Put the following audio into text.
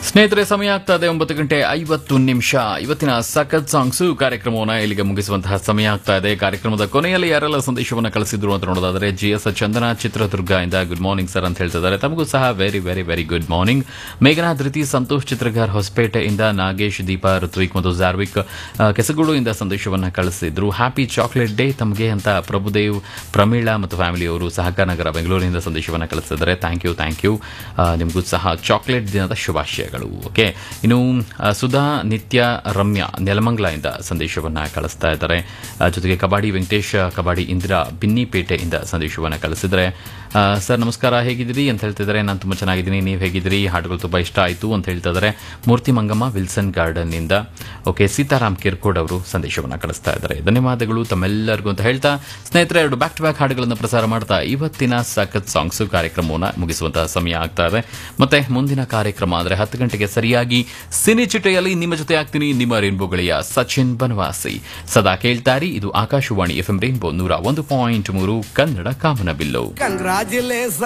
ಸ್ನೇಹಿತರೆ ಸಮಯ ಆಗ್ತಾ ಇದೆ ಒಂಬತ್ತು ಗಂಟೆ ಐವತ್ತು ನಿಮಿಷ ಇವತ್ತಿನ ಸಖತ್ ಸಾಂಗ್ಸು ಕಾರ್ಯಕ್ರಮವನ್ನು ಇಲ್ಲಿಗೆ ಮುಗಿಸುವಂತಹ ಸಮಯ ಆಗ್ತಾ ಇದೆ ಕಾರ್ಯಕ್ರಮದ ಕೊನೆಯಲ್ಲಿ ಯಾರೆಲ್ಲ ಸಂದೇಶವನ್ನು ಕಳಿಸಿದ್ರು ಅಂತ ನೋಡೋದಾದ್ರೆ ಜಿ ಎಸ್ ಚಂದನ ಚಿತ್ರದುರ್ಗ ಇಂದ ಗುಡ್ ಮಾರ್ನಿಂಗ್ ಸರ್ ಅಂತ ಹೇಳ್ತಿದ್ದಾರೆ ತಮಗೂ ಸಹ very very very good morning ಮೇಘನಾ ಧೃತಿ ಸಂತೋಷ್ ಚಿತ್ರಗಾರ್ ಹೊಸಪೇಟೆಯಿಂದ ನಾಗೇಶ್ ದೀಪಾ ಋತ್ವಿಕ್ ಮತ್ತು ಜಾರ್ವಿಕ್ ಆ, ಕೆಸಗೂಡು ಇಂದ ಸಂದೇಶವನ್ನು ಕಳಿಸಿದ್ರು ಹ್ಯಾಪಿ ಚಾಕ್ಲೇಟ್ ಡೇ ತಮಗೆ ಅಂತ ಪ್ರಭುದೇವ್ ಪ್ರಮೀಳಾ ಮತ್ತು ಫ್ಯಾಮಿಲಿಯವರು ಸಹಕಾರನಗರ ಬೆಂಗಳೂರಿನಿಂದ ಸಂದೇಶವನ್ನು ಕಳಿಸಿದ್ದಾರೆ ಥ್ಯಾಂಕ್ ಯು ಥ್ಯಾಂಕ್ ಯು ನಿಮಗೂ ಸಹ ಚಾಕ್ಲೇಟ್ ದಿನದ ಶುಭಾಶಯಗಳು ಓಕೆ ಇನ್ನು ಆ, ಸುಧಾ ನಿತ್ಯ ರಮ್ಯಾ ನೆಲಮಂಗಲದಿಂದ ಸಂದೇಶವನ್ನು ಕಳಿಸ್ತಾ ಇದ್ದಾರೆ ಆ, ಜೊತೆಗೆ ಕಬಾಡಿ ವೆಂಕಟೇಶ್ ಕಬಾಡಿ ಇಂದಿರಾ ಬಿನ್ನಿಪೇಟೆಯಿಂದ ಸಂದೇಶವನ್ನು ಕಳಿಸಿದರೆ ಆ, ಸರ್ ನಮಸ್ಕಾರ ಹೇಗಿದ್ದೀರಿ ಅಂತ ಹೇಳ್ತಿದ್ದಾರೆ ನಾನು ತುಂಬ ಚೆನ್ನಾಗಿದ್ದೀನಿ ನೀವು ಹೇಗಿದ್ದೀರಿ ಹಾಡುಗಳು ತುಂಬ ಇಷ್ಟ ಆಯಿತು ಅಂತ ಹೇಳ್ತಾ ಇದ್ದಾರೆ ಮೂರ್ತಿ ಮಂಗಮ್ಮ ವಿಲ್ಸನ್ ಗಾರ್ಡನ್ನಿಂದ ಓಕೆ ಸೀತಾರಾಮ್ ಕಿರ್ಕೋಡ್ ಅವರು ಸಂದೇಶವನ್ನು ಕಳಿಸ್ತಾ ಇದ್ದಾರೆ ಧನ್ಯವಾದಗಳು ತಮ್ಮೆಲ್ಲರಿಗೂ ಅಂತ ಹೇಳ್ತಾ ಸ್ನೇಹಿತರೆ ಎರಡು ಬ್ಯಾಕ್ ಟು ಬ್ಯಾಕ್ ಹಾಡುಗಳನ್ನು ಪ್ರಸಾರ ಮಾಡ್ತಾ ಇವತ್ತಿನ ಸಖತ್ ಸಾಂಗ್ಸು ಕಾರ್ಯಕ್ರಮವನ್ನು ಮುಗಿಸುವಂತಹ ಸಮಯ ಆಗ್ತಾ ಇದೆ ಮತ್ತೆ ಮುಂದಿನ ಕಾರ್ಯಕ್ರಮ ಅಂದರೆ ಹತ್ತು ಗಂಟೆಗೆ ಸರಿಯಾಗಿ ಸಿನಿ ಚಿಟೆಯಲ್ಲಿ ನಿಮ್ಮ ಜೊತೆ ಆಗ್ತೀನಿ ನಿಮ್ಮ ರೇನ್ಬೋ ಗೆಳೆಯ ಸಚಿನ್ ಬನವಾಸಿ ಸದಾ ಕೇಳ್ತಾರಿ ಇದು ಆಕಾಶವಾಣಿ ಎಫ್ ಎಂ ರೇನ್ಬೋ ನೂರ ಒಂದು ಪಾಯಿಂಟ್ ಮೂರು ಕನ್ನಡ ಕಾಮನಬಿಲ್ಲು ಕಂಗ್ರಾಚುಲೇಷನ್